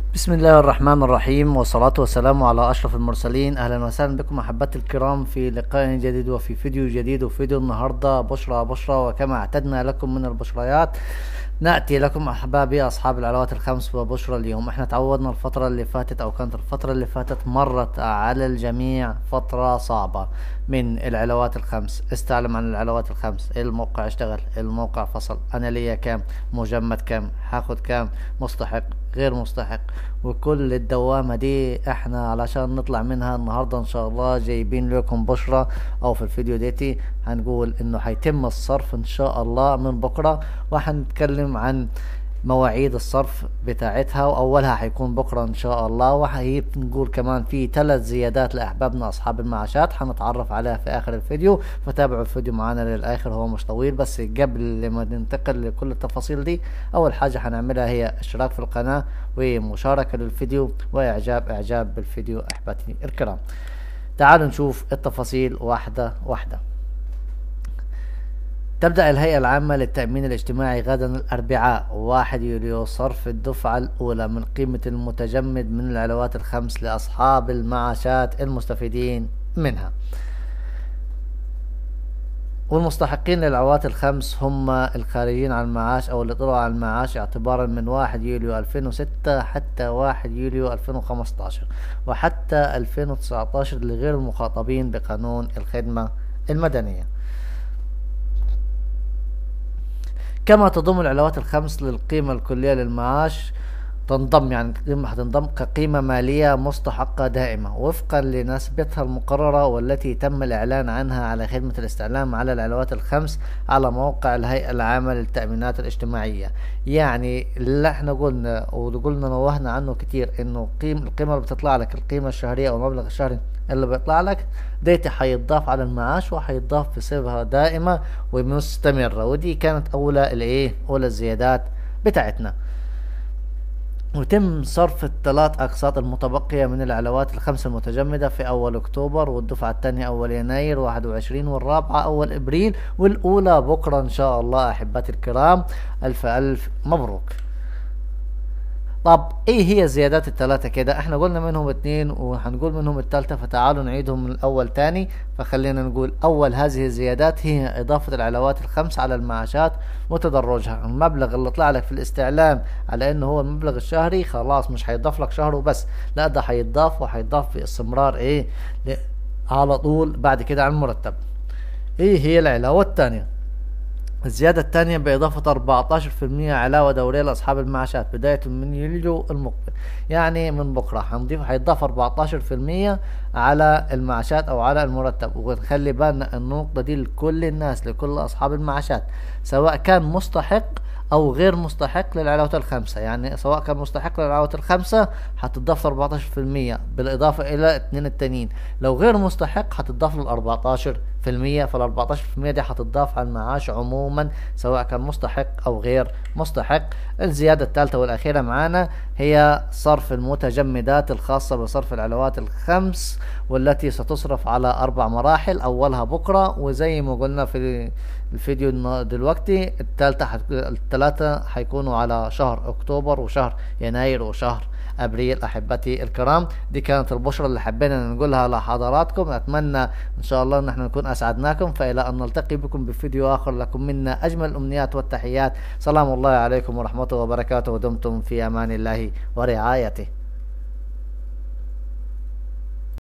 بسم الله الرحمن الرحيم والصلاة والسلام على أشرف المرسلين أهلا وسهلا بكم أحبتي الكرام في لقاء جديد وفي فيديو جديد وفيديو النهاردة بشرى بشرى وكما اعتدنا لكم من البشريات نأتي لكم أحبابي أصحاب العلاوات الخمس وبشرى اليوم احنا تعودنا الفترة اللي فاتت أو كانت الفترة اللي فاتت مرت على الجميع فترة صعبة من العلاوات الخمس استعلم عن العلاوات الخمس الموقع اشتغل الموقع فصل أنا ليا كام مجمد كام هاخد كام مستحق غير مستحق وكل الدوامة دي احنا علشان نطلع منها النهاردة ان شاء الله جايبين لكم بشرة او في الفيديو ديتي هنقول انه هيتم الصرف ان شاء الله من بكرة وهنتكلم عن مواعيد الصرف بتاعتها واولها هيكون بكره ان شاء الله وهنقول كمان في ثلاث زيادات لاحبابنا اصحاب المعاشات هنتعرف عليها في اخر الفيديو فتابعوا الفيديو معانا للاخر هو مش طويل بس قبل ما ننتقل لكل التفاصيل دي اول حاجه هنعملها هي اشتراك في القناه ومشاركه للفيديو واعجاب اعجاب بالفيديو احبتي الكرام تعالوا نشوف التفاصيل واحده واحده تبدأ الهيئة العامة للتأمين الاجتماعي غدا الأربعاء واحد يوليو صرف الدفعة الأولى من قيمة المتجمد من العلاوات الخمس لأصحاب المعاشات المستفيدين منها والمستحقين للعلاوات الخمس هم الخارجين عن المعاش أو اللي طلعوا عن المعاش اعتبارا من واحد يوليو 2006 حتى واحد يوليو 2015 وحتى 2019 لغير المخاطبين بقانون الخدمة المدنية كما تضم العلاوات الخمس للقيمة الكلية للمعاش تنضم يعني القيمة هتنضم كقيمة مالية مستحقة دائمة وفقا لنسبتها المقررة والتي تم الإعلان عنها على خدمة الاستعلام على العلاوات الخمس على موقع الهيئة العامة للتأمينات الاجتماعية يعني اللي احنا قلنا وقلنا نوهنا عنه كتير انه قيم القيمة اللي بتطلع لك القيمة الشهرية او المبلغ الشهري اللي بيطلع لك ديتي حيتضاف على المعاش وحيتضاف بصفة دائمة ومستمرة ودي كانت أولى الإيه أولى الزيادات بتاعتنا وتم صرف الثلاث أقساط المتبقية من العلاوات الخمسة المتجمدة في أول أكتوبر والدفعة الثانية أول يناير واحد وعشرين والرابعة أول إبريل والأولى بكرة إن شاء الله أحبتي الكرام ألف ألف مبروك طب ايه هي الزيادات الثلاثة كده احنا قلنا منهم اتنين وهنقول منهم الثالثة فتعالوا نعيدهم من الاول تاني فخلينا نقول اول هذه الزيادات هي اضافة العلاوات الخمس على المعاشات وتدرجها المبلغ اللي طلع لك في الاستعلام على انه هو المبلغ الشهري خلاص مش هيضاف لك شهر وبس لا ده هيتضاف وهيتضاف باستمرار ايه على طول بعد كده على المرتب ايه هي العلاوة الثانية الزيادة الثانية بإضافة 14% علاوة دورية لأصحاب المعاشات بداية من يوليو المقبل يعني من بكرة هنضيف هيضاف 14% على المعاشات أو على المرتب ونخلي بالنا النقطة دي لكل الناس لكل أصحاب المعاشات سواء كان مستحق او غير مستحق للعلاوات الخمسة يعني سواء كان مستحق للعلاوات الخمسة هتضاف 14% بالاضافة الى اتنين التانيين لو غير مستحق هتضاف ل 14% فال 14% دي هتضاف على المعاش عموما سواء كان مستحق او غير مستحق الزيادة الثالثة والاخيرة معانا هي صرف المتجمدات الخاصة بصرف العلاوات الخمس والتي ستصرف على اربع مراحل اولها بكرة وزي ما قلنا في الفيديو دلوقتي التالتة التلاتة هيكونوا على شهر اكتوبر وشهر يناير وشهر ابريل احبتي الكرام دي كانت البشرة اللي حبينا نقولها لحضراتكم اتمنى ان شاء الله ان احنا نكون اسعدناكم فالى ان نلتقي بكم بفيديو اخر لكم منا اجمل الامنيات والتحيات سلام الله عليكم ورحمته وبركاته ودمتم في امان الله ورعايته